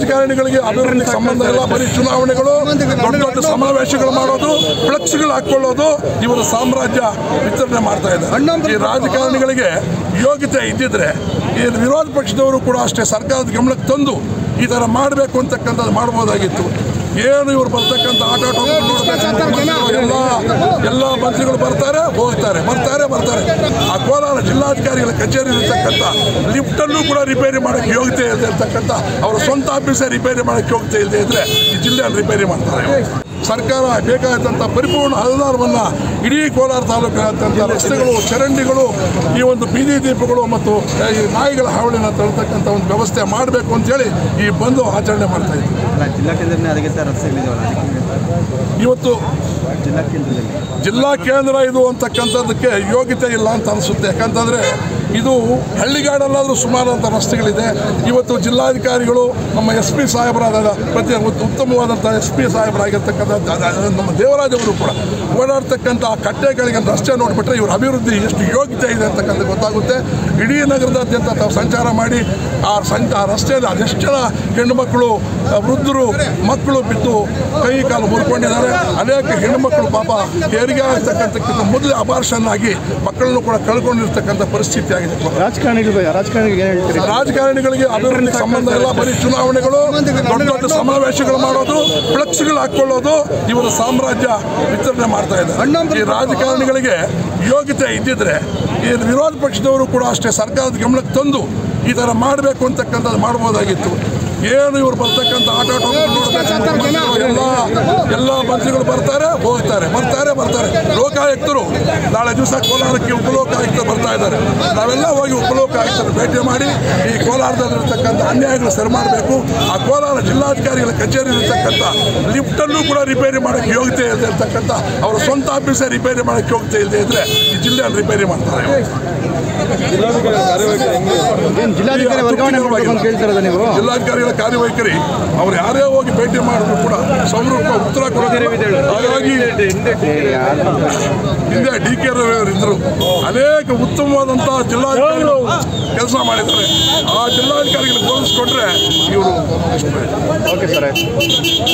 ರಾಜಕಾರಣಿಗಳಿಗೆ ಅಭಿವೃದ್ಧಿ ಸಂಬಂಧ ಇಲ್ಲ ಬರೀ ಚುನಾವಣೆಗಳು ದೊಡ್ಡ ದೊಡ್ಡ ಸಮಾವೇಶಗಳು ಮಾಡೋದು ಫ್ಲೆಕ್ಸ್ಗಳು ಹಾಕೊಳ್ಳೋದು ಇವರ ಸಾಮ್ರಾಜ್ಯ ವಿತರಣೆ ಮಾಡ್ತಾ ಇದ್ದಾರೆ ಈ ರಾಜಕಾರಣಿಗಳಿಗೆ ಯೋಗ್ಯತೆ ಇದ್ದಿದ್ರೆ ಈ ವಿರೋಧ ಪಕ್ಷದವರು ಕೂಡ ಅಷ್ಟೇ ಸರ್ಕಾರದ ಗಮನಕ್ಕೆ ತಂದು ಈ ಥರ ಮಾಡಬೇಕು ಅಂತಕ್ಕಂಥದ್ದು ಮಾಡ್ಬೋದಾಗಿತ್ತು ಏನು ಇವರು ಬರ್ತಕ್ಕಂಥ ಆಟ ಆಟ ನೋಡ್ಬೇಕು ಎಲ್ಲ ಎಲ್ಲ ಮಂತ್ರಿಗಳು ಬರ್ತಾರೆ ಹೋಗ್ತಾರೆ ಬರ್ತಾರೆ ಬರ್ತಾರೆ ಆ ಕೋಲಾರ ಜಿಲ್ಲಾಧಿಕಾರಿಗಳ ಕಚೇರಿ ಇರತಕ್ಕಂಥ ಲಿಫ್ಟಲ್ಲೂ ಕೂಡ ರಿಪೇರಿ ಮಾಡೋಕ್ಕೆ ಯೋಗ್ಯತೆ ಇಲ್ಲದೆ ಇರ್ತಕ್ಕಂಥ ಅವರ ಸ್ವಂತ ಆಫೀಸೇ ರಿಪೇರಿ ಮಾಡೋಕ್ಕೆ ಯೋಗ್ಯತೆ ಇಲ್ಲದೆ ಇದ್ರೆ ಈ ಜಿಲ್ಲೆಯನ್ನು ರಿಪೇರಿ ಮಾಡ್ತಾರೆ ಸರ್ಕಾರ ಬೇಕಾದಂಥ ಪರಿಪೂರ್ಣ ಅನುದಾನವನ್ನು ಇಡೀ ಕೋಲಾರ ತಾಲೂಕಿನಾದ್ಯಂತ ರಸ್ತೆಗಳು ಚರಂಡಿಗಳು ಈ ಒಂದು ಬೀದಿ ದೀಪಗಳು ಮತ್ತು ಈ ನಾಯಿಗಳ ಹಾವಳಿನ ತರತಕ್ಕಂಥ ಒಂದು ವ್ಯವಸ್ಥೆ ಮಾಡಬೇಕು ಅಂತೇಳಿ ಈ ಬಂದು ಆಚರಣೆ ಮಾಡ್ತಾ ಇದ್ದೀವಿ ಅಲ್ಲ ಜಿಲ್ಲಾ ಕೇಂದ್ರದಲ್ಲಿ ಅದಕ್ಕೆ ಸರ್ ರಸ್ತೆಗಳಿದಾವಲ್ಲ ಅದಕ್ಕೆ ಇವತ್ತು ಜಿಲ್ಲಾ ಕೇಂದ್ರದಲ್ಲಿ ಜಿಲ್ಲಾ ಕೇಂದ್ರ ಇದು ಅಂತಕ್ಕಂಥದ್ದಕ್ಕೆ ಯೋಗ್ಯತೆ ಇಲ್ಲ ಅಂತ ಅನಿಸುತ್ತೆ ಯಾಕಂತಂದರೆ ಇದು ಹಳ್ಳಿಗಾಡಲ್ಲಾದರೂ ಸುಮಾರು ಅಂತ ರಸ್ತೆಗಳಿದೆ ಇವತ್ತು ಜಿಲ್ಲಾಧಿಕಾರಿಗಳು ನಮ್ಮ ಎಸ್ ಪಿ ಸಾಹೇಬರಾದ ಪ್ರತಿ ಉತ್- ಉತ್ತಮವಾದಂಥ ಎಸ್ ಪಿ ಸಾಹೇಬರಾಗಿರ್ತಕ್ಕಂಥ ದ- ದ- ನಮ್ಮ ದೇವರಾಜ್ ಅವರು ಕೂಡ ಓಡಾಡ್ತಕ್ಕಂಥ ಆ ಕಟ್ಟೆಗಳಿಗೆ ರಸ್ತೆ ನೋಡಿಬಿಟ್ರೆ ಇವ್ರ ಅಭಿವೃದ್ಧಿ ಎಷ್ಟು ಯೋಗ್ಯತೆ ಇದೆ ಅಂತಕ್ಕಂಥ ಗೊತ್ತಾಗುತ್ತೆ ಇಡೀ ನಗರದಾದ್ಯಂತ ತಾವು ಸಂಚಾರ ಮಾಡಿ ಆ ಸಂಚ ಆ ರಸ್ತೆಯಲ್ಲಿ ಅದೆಷ್ಟು ಜನ ಹೆಣ್ಣು ಮಕ್ಕಳು ಆ, ವೃದ್ಧರು ಮಕ್ಕಳು ಬಿದ್ದು ಕೈ ಕಾಲು ಮುರ್ಕೊಂಡಿದ್ದಾರೆ ಅನೇಕ ಹೆಣ್ಣು ಮಕ್ಕಳು ಪಾಪ ಹೆರಿಗೆ ಆಗ್ತಕ್ಕಂಥಕ್ಕಿಂತ ಮೊದಲೇ ಅಬಾರ್ಷನ್ ಆಗಿ ಮಕ್ಕಳನ್ನು ಕೂಡ ಕಳ್ಕೊಂಡಿರ್ತಕ್ಕಂಥ ಪರಿಸ್ಥಿತಿ ಆಗಿದೆ ರಾಜಕಾರಣಿಗಳು ರಾಜಕಾರಣಿಗೆ ಏನು ಹೇಳ್ತೀರಿ ರಾಜಕಾರಣಿಗಳಿಗೆ ಅಭಿವೃದ್ಧಿ ಸಂಬಂಧ ಇಲ್ಲ ಬರೀ ಚುನಾವಣೆಗಳು ದೊಡ್ಡ ದೊಡ್ಡ ಸಮಾವೇಶಗಳು ಮಾಡೋದು ಫ್ಲೆಕ್ಸ್ಗಳು ಹಾಕೊಳ್ಳೋದು ಇವರ ಸಾಮ್ರಾಜ್ಯ ವಿತರಣೆ ಮಾಡ್ತಾ ಇದ್ದಾರೆ ಈ ರಾಜಕಾರಣಿಗಳಿಗೆ ಯೋಗ್ಯತೆ ಇದ್ದಿದ್ರೆ ಈ ವಿರೋಧ ಪಕ್ಷದವರು ಕೂಡ ಅಷ್ಟೇ ಸರ್ಕಾರದ ಗಮನಕ್ಕೆ ತಂದು ಈ ಥರ ಮಾಡಬೇಕು ಅಂತಕ್ಕಂಥದ್ದು ಮಾಡ್ಬೋದಾಗಿತ್ತು ಏನು ಇವರು ಬರ್ತಕ್ಕಂಥ ಆಟ ಆಟ ನೋಡ್ಬೇಕು ಎಲ್ಲ ಎಲ್ಲ ಮಂತ್ರಿಗಳು ಬರ್ತಾರೆ ಹೋಗ್ತಾರೆ ಬರ್ತಾರೆ ಬರ್ತಾರೆ ಲೋಕಾಯುಕ್ತರು ನಾಳೆ ದಿವಸ ಕೋಲಾರಕ್ಕೆ ಉಪಲೋಕಾಯುಕ್ತರು ಬರ್ತಾ ಇದ್ದಾರೆ ನಾವೆಲ್ಲ ಹೋಗಿ ಉಪಲೋಕಾಯುಕ್ತರು ಭೇಟಿ ಮಾಡಿ ಈ ಕೋಲಾರದಲ್ಲಿರ್ತಕ್ಕಂಥ ಅನ್ಯಾಯಗಳು ಸರಿ ಮಾಡಬೇಕು ಆ ಕೋಲಾರ ಜಿಲ್ಲಾಧಿಕಾರಿಗಳ ಕಚೇರಿ ಇರತಕ್ಕಂಥ ಲಿಫ್ಟಲ್ಲೂ ಕೂಡ ರಿಪೇರಿ ಮಾಡೋಕ್ಕೆ ಯೋಗ್ಯತೆ ಇಲ್ಲದೆ ಇರ್ತಕ್ಕಂಥ ಅವರ ಸ್ವಂತ ಆಫೀಸೇ ರಿಪೇರಿ ಮಾಡೋಕ್ಕೆ ಯೋಗ್ಯತೆ ಇಲ್ಲದೆ ಇದ್ರೆ ಈ ಜಿಲ್ಲೆಯನ್ನು ರಿಪೇರಿ ಮಾಡ್ತಾರೆ ಏನು ಜಿಲ್ಲಾಧಿಕಾರಿ ವರ್ಗಾವಣೆ ಮಾಡಬೇಕು ಅಂತ ಕೇಳ್ತಿರೋದ ನೀವು ಜಿಲ್ಲಾಧಿಕಾರಿಗಳ ಕಾರ್ಯವೈಖರಿ ಅವ್ರು ಯಾರೇ ಹೋಗಿ ಭೇಟಿ ಮಾಡಿದ್ರು ಕೂಡ ಸಮೃದ್ಧ ಉತ್ತರ ಕೊಡೋದಿಲ್ಲ ಹಾಗಾಗಿ ಹಿಂದೆ ಡಿ ಕೆ ರವಿ ಅವರು ಇದ್ರು ಅನೇಕ ಉತ್ತಮವಾದಂಥ ಜಿಲ್ಲಾಧಿಕಾರಿಗಳು ಕೆಲಸ ಮಾಡಿದ್ದಾರೆ ಆ ಜಿಲ್ಲಾಧಿಕಾರಿಗಳಿಗೆ ಹೋಲಿಸ್ಕೊಂಡ್ರೆ ಇವರು ಓಕೆ ಸರ್ ಆಯ್ತು